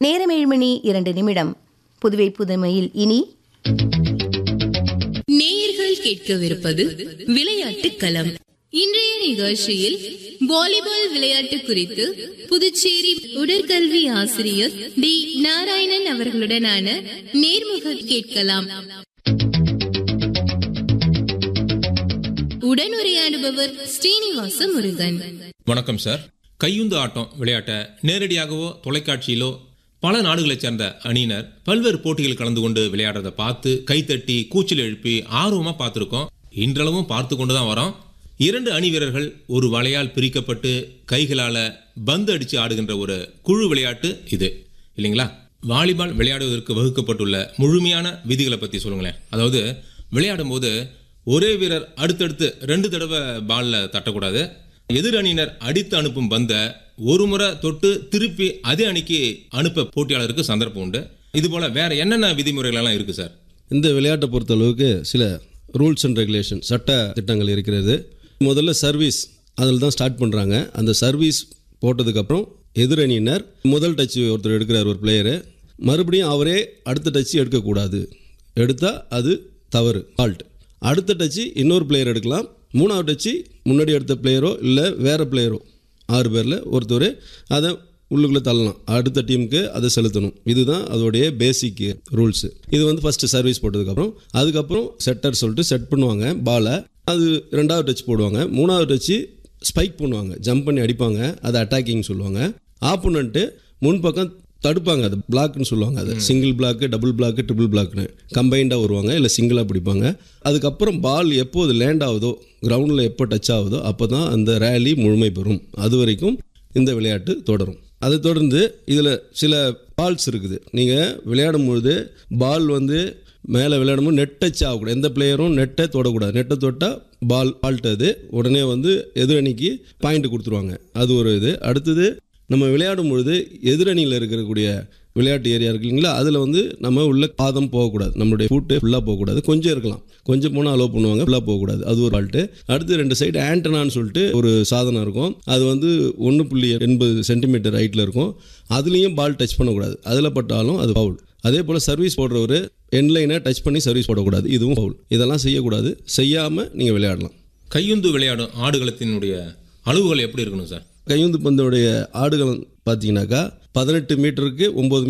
நேரம் ஏழு மணி இரண்டு நிமிடம் புதுவை புதுமையில் இனி நேயர்கள் கேட்கவிருப்பது விளையாட்டு களம் இன்றைய நிகழ்ச்சியில் வாலிபால் விளையாட்டு குறித்து புதுச்சேரி உடற்கல்வி ஆசிரியர் டி நாராயணன் அவர்களுடனான நேர்முக கேட்கலாம் உடனுரையாடுபவர் ஸ்ரீனிவாச முருகன் வணக்கம் சார் கையுந்து ஆட்டம் விளையாட்டை நேரடியாகவோ தொலைக்காட்சியிலோ பல நாடுகளைச் சேர்ந்த அணியினர் பல்வேறு போட்டிகள் கலந்து கொண்டு விளையாடுறதை பார்த்து கைத்தட்டி கூச்சல் எழுப்பி ஆர்வமாக பார்த்துருக்கோம் இன்றளவும் பார்த்து கொண்டு தான் வரோம் இரண்டு அணி வீரர்கள் ஒரு வலையால் பிரிக்கப்பட்டு கைகளால் பந்து அடித்து ஆடுகின்ற ஒரு குழு விளையாட்டு இது இல்லைங்களா வாலிபால் விளையாடுவதற்கு வகுக்கப்பட்டுள்ள முழுமையான விதிகளை பற்றி சொல்லுங்களேன் அதாவது விளையாடும் போது ஒரே வீரர் அடுத்தடுத்து ரெண்டு தடவை பால்ல தட்டக்கூடாது எதிர் அணியினர் அடித்து அனுப்பும் பந்த ஒரு முறை தொட்டு திருப்பி அதே அணிக்கு அனுப்ப போட்டியாளருக்கு சந்தர்ப்பம் உண்டு இது போல வேற என்னென்ன விதிமுறைகள் எல்லாம் இருக்கு சார் இந்த விளையாட்டை பொறுத்தளவுக்கு சில ரூல்ஸ் அண்ட் ரெகுலேஷன் சட்ட திட்டங்கள் இருக்கிறது முதல்ல சர்வீஸ் அதில் தான் ஸ்டார்ட் பண்ணுறாங்க அந்த சர்வீஸ் போட்டதுக்கப்புறம் எதிரணியினர் முதல் டச் ஒருத்தர் எடுக்கிறார் ஒரு பிளேயரு மறுபடியும் அவரே அடுத்த டச் எடுக்கக்கூடாது எடுத்தால் அது தவறு ஃபால்ட் அடுத்த டச்சு இன்னொரு பிளேயர் எடுக்கலாம் மூணாவது டச்சு முன்னாடி எடுத்த பிளேயரோ இல்லை வேறு பிளேயரோ ஆறு பேரில் ஒருத்தர் அதை உள்ளுக்குள்ளே தள்ளலாம் அடுத்த டீமுக்கு அதை செலுத்தணும் இதுதான் அதோடைய பேசிக் ரூல்ஸு இது வந்து ஃபஸ்ட்டு சர்வீஸ் போட்டதுக்கப்புறம் அதுக்கப்புறம் செட்டர் சொல்லிட்டு செட் பண்ணுவாங்க பாலை அது ரெண்டாவது டச் போடுவாங்க மூணாவது டச்சு ஸ்பைக் பண்ணுவாங்க ஜம்ப் பண்ணி அடிப்பாங்க அதை அட்டாக்கிங் சொல்லுவாங்க ஆப்போனண்ட்டு முன்பக்கம் தடுப்பாங்க அது பிளாக்னு சொல்லுவாங்க அது single block double block triple பிளாக்னு கம்பைண்டாக வருவாங்க இல்லை சிங்கிளாக பிடிப்பாங்க அதுக்கப்புறம் பால் எப்போது லேண்ட் ஆகுதோ கிரவுண்டில் எப்போ டச் ஆகுதோ அப்போ தான் அந்த ரேலி முழுமை பெறும் அது வரைக்கும் இந்த விளையாட்டு தொடரும் அதை தொடர்ந்து இதில் சில பால்ஸ் இருக்குது நீங்கள் விளையாடும் பொழுது பால் வந்து மேலே விளையாடும்போது நெட் டச் ஆகக்கூடாது எந்த பிளேயரும் நெட்டை தொடக்கூடாது நெட்டை தொட்டால் பால் ஃபால்ட் அது உடனே வந்து எதிரணிக்கு பாயிண்ட் கொடுத்துருவாங்க அது ஒரு இது அடுத்தது நம்ம விளையாடும் பொழுது எதிரணியில் இருக்கக்கூடிய விளையாட்டு ஏரியா இருக்கு இல்லைங்களா அதில் வந்து நம்ம உள்ள பாதம் போகக்கூடாது நம்மளுடைய ஃபுட்டு ஃபுல்லாக போகக்கூடாது கொஞ்சம் இருக்கலாம் கொஞ்சம் போனால் அலோவ் பண்ணுவாங்க ஃபுல்லாக போகக்கூடாது அது ஒரு ஃபால்ட்டு அடுத்து ரெண்டு சைடு ஆண்டனான்னு சொல்லிட்டு ஒரு சாதனம் இருக்கும் அது வந்து ஒன்று புள்ளி எண்பது சென்டிமீட்டர் ஹைட்டில் இருக்கும் அதுலேயும் பால் டச் பண்ணக்கூடாது அதில் பட்டாலும் அது ஃபவுல் அதே போல் சர்வீஸ் போடுறவர் எண்ட்லைனை டச் பண்ணி சர்வீஸ் போடக்கூடாது இதுவும் ஃபவுல் இதெல்லாம் செய்யக்கூடாது செய்யாமல் நீங்கள் விளையாடலாம் கையுந்து விளையாடும் ஆடுகளத்தினுடைய அளவுகள் எப்படி இருக்கணும் சார் கையுந்து பந்தோடைய ஆடுகளம் பார்த்தீங்கன்னாக்கா பதினெட்டு மீட்டருக்கு ஒம்பது